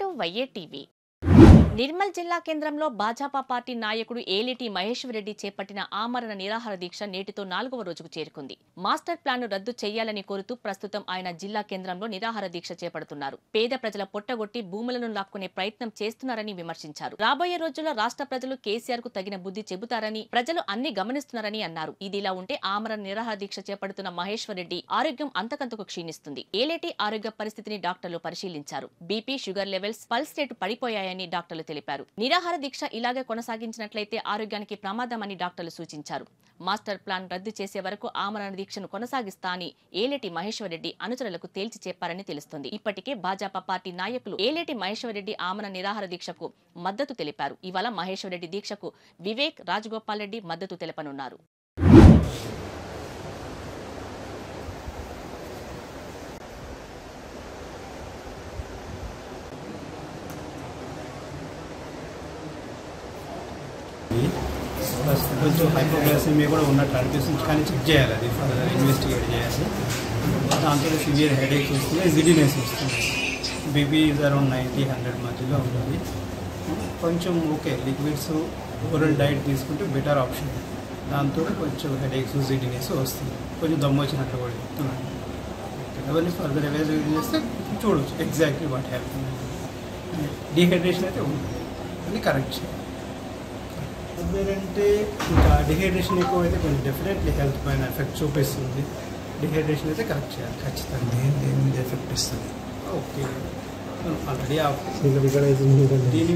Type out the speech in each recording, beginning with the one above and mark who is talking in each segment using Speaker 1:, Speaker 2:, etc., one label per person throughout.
Speaker 1: వైఏ TV Nirmal జిల్లా కేంద్రంలో Bhajapa party నాయకుడు ఏలిటి మహేశ్వర్ రెడ్డి చేపట్టిన ఆమరణ నిరాహార దీక్ష నేటితో నాలుగవ రోజుకు చేరుకుంది మాస్టర్ ప్లాన్ రద్దు చేయాలని కోరుతూ ప్రస్తుతం ఆయన జిల్లా కేంద్రంలో నిరాహార దీక్ష చేపడుతున్నారు పేద ప్రజల పొట్టగొట్టి భూములను లాక్కునే ప్రయత్నం చేస్తున్నారని విమర్శించారు రాబోయే రోజుల్లో రాష్ట్ర ప్రజలు కేసీఆర్ కు తగిన బుద్ధి చెబుతారని ప్రజలు అన్ని గమనిస్తున్నారని అన్నారు ఇదిలా ఉంటే ఆమరణ నిరాహార దీక్ష చేపడుతున్న మహేశ్వర్ రెడ్డి ఆరోగ్యం అంతకంతకు క్షీణిస్తుంది ఏలేటి ఆరోగ్య పరిస్థితిని డాక్టర్లు పరిశీలించారు BP sugar levels pulse rate పడిపోయాయని డాక్టర్లు తెలిపారు నిరాహార దీక్ష ఇలాగే కొనసాగించినట్లయితే ఆరోగ్యానికి ప్రమాదమని డాక్టర్లు సూచించారు మాస్టర్ ప్లాన్ రద్దు చేసే వరకు ఆమరణ దీక్షను కొనసాగిస్తా అని ఏలేటి మహేశ్వర్ రెడ్డి అనుచరులకు తేల్చి చెప్పారని తెలుస్తుంది ఇప్పటికే భాజపా పార్టీ నాయకులు ఏలేటి మహేశ్వర్ రెడ్డి ఆమరణ నిరాహార దీక్షకు మద్దతు తెలిపారు ఇవాళ మహేశ్వర్ రెడ్డి దీక్షకు వివేక్ రాజగోపాల్ రెడ్డి మద్దతు తెలపనున్నారు
Speaker 2: ప్రస్తుతం కొంచెం హైపోగ్లైసెమియా కూడా ఉన్నట్టు అనిపిస్తుంది కానీ చెక్ చేయాలి అది ఫర్దర్ ఇన్వెస్టిగేట్ చేయాలి దాంతో సివియర్ హెడేక్స్ వస్తున్నాయి జిడినెస్ వస్తుంది BP is around ninety hundred మధ్యలో ఉంటుంది కొంచెం ఓకే లిక్విడ్స్ ఓరల్ డైట్ తీసుకుంటే బెటర్ ఆప్షన్ దాంతో కొంచెం హెడేక్స్ జిడినెస్ వస్తుంది కొంచెం దమ్ము వచ్చినట్లు కూడా చెప్తున్నాను అవన్నీ ఫర్దర్ ఎవాల్యుయేట్ చేస్తే చూడవచ్చు ఎగ్జాక్ట్లీ వాట్ హ్యాపీ డిహైడ్రేషన్ అయితే ఉంది అది కరెక్ట్ చేయాలి అంటే ఇంకా డిహైడ్రేషన్ ఎక్కువ అయితే కొంచెం డెఫినెట్లీ హెల్త్ పైన ఎఫెక్ట్ చూపిస్తుంది డిహైడ్రేషన్ అయితే కరెక్ట్ చేయాలి ఖచ్చితంగా
Speaker 3: దేని దేని మీద ఎఫెక్ట్ ఇస్తుంది
Speaker 2: ఓకే ఆల్రెడీ దీని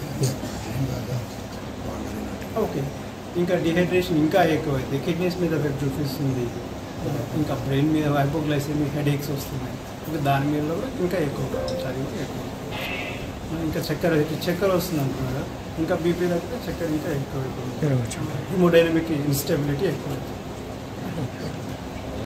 Speaker 2: ఓకే ఇంకా డిహైడ్రేషన్ ఇంకా ఎక్కువైతే కిడ్నీస్ మీద ఎఫెక్ట్ చూపిస్తుంది ఇంకా బ్రెయిన్ మీద హైపోగ్లైసెమిక్ హెడేక్స్ వస్తున్నాయి ఇంకా దాని మీద కూడా ఇంకా ఎక్కువ కావచ్చు అది కూడా ఎక్కువ ఇంకా చక్కెర చక్కెర వస్తుంది అంటున్నారు ఇంకా బీపీ దగ్గర చక్కెర ఇంకా ఎక్కువ
Speaker 3: పెరగచ్చు
Speaker 2: హిమోడైనమిక్ ఇన్స్టెబిలిటీ ఎక్కువ